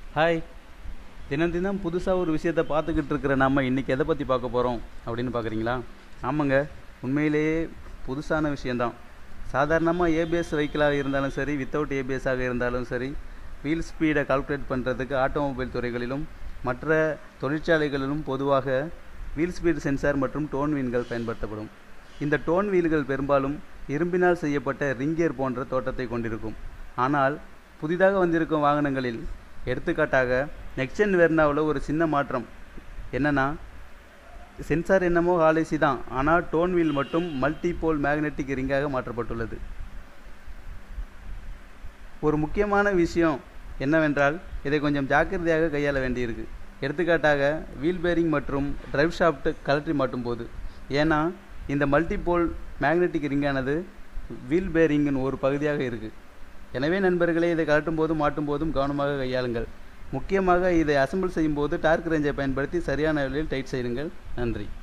hi தினம் தினம் புதுசாக ஒரு விஷயத்தை பார்த்துக்கிட்டு இருக்கிற நம்ம இன்றைக்கி எதை பற்றி பார்க்க போகிறோம் அப்படின்னு பார்க்குறீங்களா ஆமாங்க உண்மையிலேயே புதுசான விஷயந்தான் சாதாரணமாக ஏபிஎஸ் வெஹிக்கிளாக இருந்தாலும் சரி வித்தவுட் ஏபிஎஸ்ஸாக இருந்தாலும் சரி வீல் ஸ்பீடை கால்குலேட் பண்ணுறதுக்கு ஆட்டோமொபைல் துறைகளிலும் மற்ற தொழிற்சாலைகளிலும் பொதுவாக வீல் ஸ்பீடு சென்சார் மற்றும் டோன் வீல்கள் பயன்படுத்தப்படும் இந்த டோன் வீல்கள் பெரும்பாலும் இரும்பினால் செய்யப்பட்ட ரிங்கியர் போன்ற தோற்றத்தை கொண்டிருக்கும் ஆனால் புதிதாக வந்திருக்கும் வாகனங்களில் எடுத்துக்காட்டாக நெக்ஸ்டன் வெர்னாவில் ஒரு சின்ன மாற்றம் என்னன்னா சென்சார் என்னமோ ஆலேசி தான் ஆனால் டோன் வீல் மட்டும் மல்டிபோல் மேக்னெட்டிக் ரிங்காக மாற்றப்பட்டுள்ளது ஒரு முக்கியமான விஷயம் என்னவென்றால் இதை கொஞ்சம் ஜாக்கிரதையாக கையாள வேண்டியிருக்கு எடுத்துக்காட்டாக வீல் பேரிங் மற்றும் டிரைவ் ஷாஃப்ட் கழற்றி மாட்டும் போது ஏன்னா இந்த மல்டிபோல் மேக்னெட்டிக் ரிங்கானது வீல் பேரிங்கின் ஒரு பகுதியாக இருக்குது எனவே நண்பர்களே இதை கழட்டும் போதும் மாட்டும் போதும் கவனமாக கையாளுங்கள் முக்கியமாக இதை அசெம்பிள் செய்யும் போது டார்க் ரேஞ்சை பயன்படுத்தி சரியான வழியில் டைட் செய்யுங்கள் நன்றி